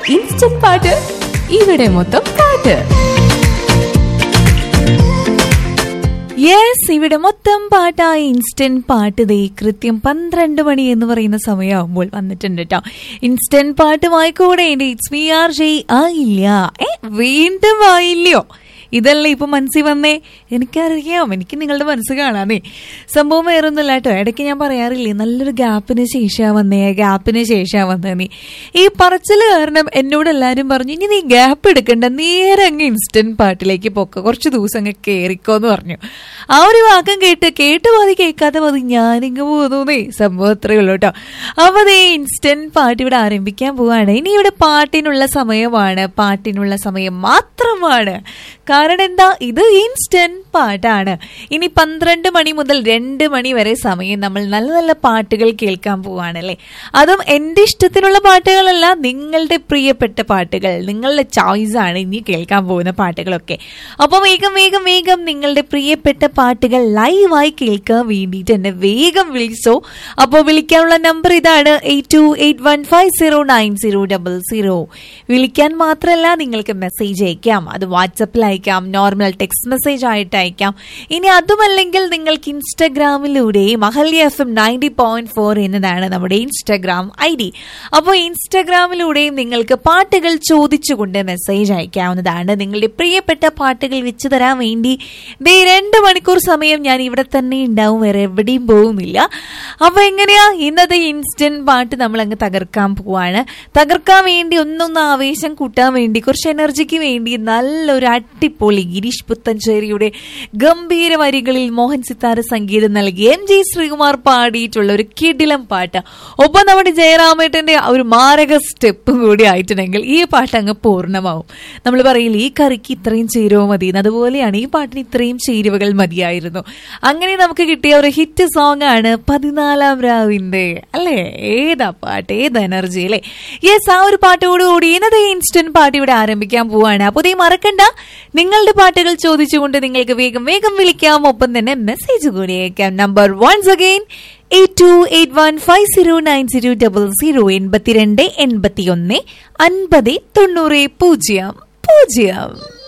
instant പാട്ട് ഇവിടെ മൊത്തം പാട്ട് യെസ് ഇവിടെ മൊത്തം പാട്ടായി ഇൻസ്റ്റന്റ് പാട്ട് ദേ കൃത്യം പന്ത്രണ്ട് മണി എന്ന് പറയുന്ന സമയമാകുമ്പോൾ വന്നിട്ടുണ്ട് കേട്ടോ ഇൻസ്റ്റന്റ് പാട്ടുമായി കൂടെ ഇറ്റ്സ് മി ആർ ജെ ആയില്ല ഏ വീണ്ടും ആയില്ലയോ ഇതല്ല ഇപ്പൊ മനസ്സിൽ വന്നേ എനിക്കറിയാം എനിക്ക് നിങ്ങളുടെ മനസ്സ് കാണാനേ സംഭവം വേറൊന്നുമില്ല കേട്ടോ ഇടയ്ക്ക് ഞാൻ പറയാറില്ലേ നല്ലൊരു ഗ്യാപ്പിന് ശേഷമാ വന്നേ ഗ്യാപ്പിന് ശേഷമാ വന്നേ നീ ഈ പറച്ചില് കാരണം എന്നോട് എല്ലാരും പറഞ്ഞു ഇനി നീ ഗ്യാപ്പ് എടുക്കണ്ട നേരെ അങ്ങ് ഇൻസ്റ്റന്റ് പാട്ടിലേക്ക് പൊക്ക കുറച്ച് ദിവസം അങ്ങ് കേറിക്കോന്ന് പറഞ്ഞു ആ ഒരു വാക്കം കേട്ട് കേട്ട് മതി കേൾക്കാതെ മതി ഞാനിങ്ങ് പോകുന്നേ സംഭവം അത്രേ ഉള്ളൂ കേട്ടോ അപ്പൊ അതേ ഇൻസ്റ്റന്റ് പാട്ട് ഇവിടെ ആരംഭിക്കാൻ പോവാണ് ഇനി ഇവിടെ പാട്ടിനുള്ള സമയമാണ് പാട്ടിനുള്ള സമയം മാത്രമാണ് കാരണം എന്താ ഇത് ഇൻസ്റ്റന്റ് പാട്ടാണ് ഇനി പന്ത്രണ്ട് മണി മുതൽ രണ്ട് മണി വരെ സമയം നമ്മൾ നല്ല നല്ല പാട്ടുകൾ കേൾക്കാൻ പോവാണല്ലേ അതും എന്റെ ഇഷ്ടത്തിനുള്ള പാട്ടുകളല്ല നിങ്ങളുടെ പ്രിയപ്പെട്ട പാട്ടുകൾ നിങ്ങളുടെ ചോയ്സ് ആണ് ഇനി കേൾക്കാൻ പോകുന്ന പാട്ടുകളൊക്കെ അപ്പൊ വേഗം വേഗം വേഗം നിങ്ങളുടെ പ്രിയപ്പെട്ട പാട്ടുകൾ ലൈവായി കേൾക്കാൻ വേണ്ടിയിട്ട് എന്നെ വേഗം വിളിച്ചോ അപ്പോൾ വിളിക്കാനുള്ള നമ്പർ ഇതാണ് eight two eight one five zero nine zero double zero വിളിക്കാൻ മാത്രമല്ല നിങ്ങൾക്ക് മെസ്സേജ് അയക്കാം അത് വാട്സപ്പിൽ അയക്കാം നോർമൽ ടെക്സ്റ്റ് മെസ്സേജ് ആയിട്ട് അയക്കാം ഇനി അതുമല്ലെങ്കിൽ നിങ്ങൾക്ക് ഇൻസ്റ്റഗ്രാമിലൂടെ Mahalya F M ninety point four എന്നതാണ് നമ്മുടെ ഇൻസ്റ്റഗ്രാം ഐ ഡി അപ്പോൾ ഇൻസ്റ്റഗ്രാമിലൂടെയും നിങ്ങൾക്ക് പാട്ടുകൾ ചോദിച്ചുകൊണ്ട് മെസ്സേജ് അയക്കാവുന്നതാണ് നിങ്ങളുടെ പ്രിയപ്പെട്ട പാട്ടുകൾ വെച്ച് തരാൻ വേണ്ടി ദേ രണ്ട് മണിക്കൂർ സമയം ഞാൻ ഇവിടെ തന്നെ ഉണ്ടാവും വേറെ എവിടെയും പോകുന്നില്ല അപ്പൊ എങ്ങനെയാ ഇന്നത്തെ ഇൻസ്റ്റന്റ് പാട്ട് നമ്മൾ അങ്ങ് തകർക്കാൻ പോവാണ് തകർക്കാൻ വേണ്ടി ഒന്നൊന്ന് ആവേശം കൂട്ടാൻ വേണ്ടി കുറച്ച് എനർജിക്ക് വേണ്ടി നല്ലൊരു അട്ടിപ്പൊളി ഗിരീഷ് പുത്തഞ്ചേരിയുടെ ഗംഭീര വരികളിൽ മോഹൻ സിത്താര സംഗീതം നൽകി എം ജി ശ്രീകുമാർ പാടിയിട്ടുള്ള ഒരു കിടിലം പാട്ട് ഒപ്പം നമ്മുടെ ജയറാമേട്ടന്റെ ആ ഒരു മാരക സ്റ്റെപ്പും കൂടി ആയിട്ടുണ്ടെങ്കിൽ ഈ പാട്ട് അങ്ങ് പൂർണ്ണമാവും നമ്മൾ പറയില്ല ഈ കറിക്ക് ഇത്രയും ചേരുവ മതി എന്ന് അതുപോലെയാണ് ഈ പാട്ടിന് ഇത്രയും ചേരുവകൾ മതിയായിരുന്നു അങ്ങനെ നമുക്ക് കിട്ടിയ ഒരു ഹിറ്റ് സോങ് ആണ് പതിനാലാം രാവിന്റെ അല്ലേ ഏതാ പാട്ട് ഏത് എനർജി അല്ലേ യെസ് ആ ഒരു പാട്ടോടുകൂടി ഇന്നത്തെ ഇൻസ്റ്റന്റ് പാട്ട് ഇവിടെ ആരംഭിക്കാൻ പോവാണ് അപ്പൊ ഇതേ മറക്കണ്ട നിങ്ങളുടെ പാട്ടുകൾ ചോദിച്ചുകൊണ്ട് നിങ്ങൾക്ക് വേഗം വേഗം വിളിക്കാം ഒപ്പം തന്നെ മെസ്സേജ് കൂടി അയക്കാം number once again eight two eight one five zero nine zero double zero എൺപത്തിരണ്ട് എൺപത്തി ഒന്ന് അൻപത് തൊണ്ണൂറ് പൂജ്യം പൂജ്യം